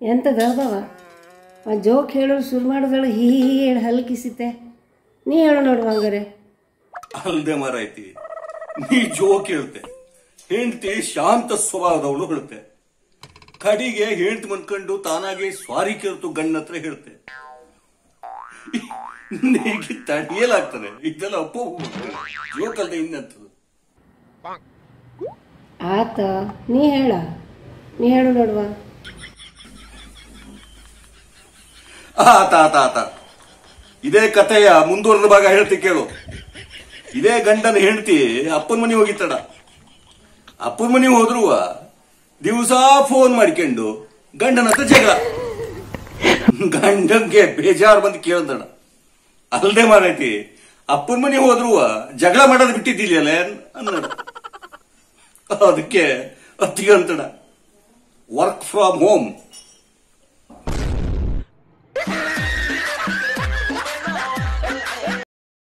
ಎಂಥದ್ದು ಅದಾವ ಆ ಜೋಕ್ ಹೇಳೋದು ಶುರು ಮಾಡಿದಳು ಹೀ ಹೀ ಹೇಳಿ ಹಲ್ಕಿಸಿತೆ ನೀ ಹೇಳು ನೋಡುವ ಹಂಗಾರೆ ಅಲ್ದೆ ಮಾರಾಯ್ತಿ ನೀ ಜೋಕ್ ಹೇಳ್ತೆ ಹೆಂಡತಿ ಶಾಂತ ಸ್ವಭಾವದವಳು ಹೇಳುತ್ತೆ ಕಡಿಗೆ ಹೆಂಡತಿ ಮನ್ಕೊಂಡು ತಾನಾಗೆ ಸ್ವಾರಿ ಕೇಳ್ತು ಗಂಡ ಹತ್ರ ಹೇಳ್ತೆ ನೀಗೆ ತಡೆಯಲಾಗ್ತದೆ ಇದೆಲ್ಲ ಅಪ್ಪ ಜೋಕ್ ಅಲ್ದೆ ಇನ್ನಂತದ್ದು ಆತ ನೀ ಹೇಳ ನೀ ಹೇಳು ನೋಡುವ ಆತ ಆತ ಆತ ಇದೇ ಕಥೆಯ ಮುಂದುವರೆದ ಭಾಗ ಹೇಳ್ತಿ ಕೇಳು ಇದೇ ಗಂಡನ ಹೆಂಡತಿ ಅಪ್ಪನ ಮನೆ ಹೋಗಿತ್ತಡ ಅಪ್ಪನ ಮನೆ ಹೋದ್ರು ದಿವಸ ಫೋನ್ ಮಾಡ್ಕೊಂಡು ಗಂಡನ ಹತ್ರ ಜಗಳ ಗಂಡನ್ಗೆ ಬೇಜಾರು ಬಂದು ಕೇಳ್ದಣ ಅಲ್ದೆ ಮಾರೈತಿ ಅಪ್ಪನ ಮನೆ ಹೋದ್ರು ಜಗಳ ಮಾಡೋದು ಬಿಟ್ಟಿದ್ದಿಲ್ಲ ಅನ್ನಡ ಅದಕ್ಕೆ ಅತ್ತಿಗೆ ಅಂತಡ ವರ್ಕ್ ಫ್ರಮ್ ಹೋಮ್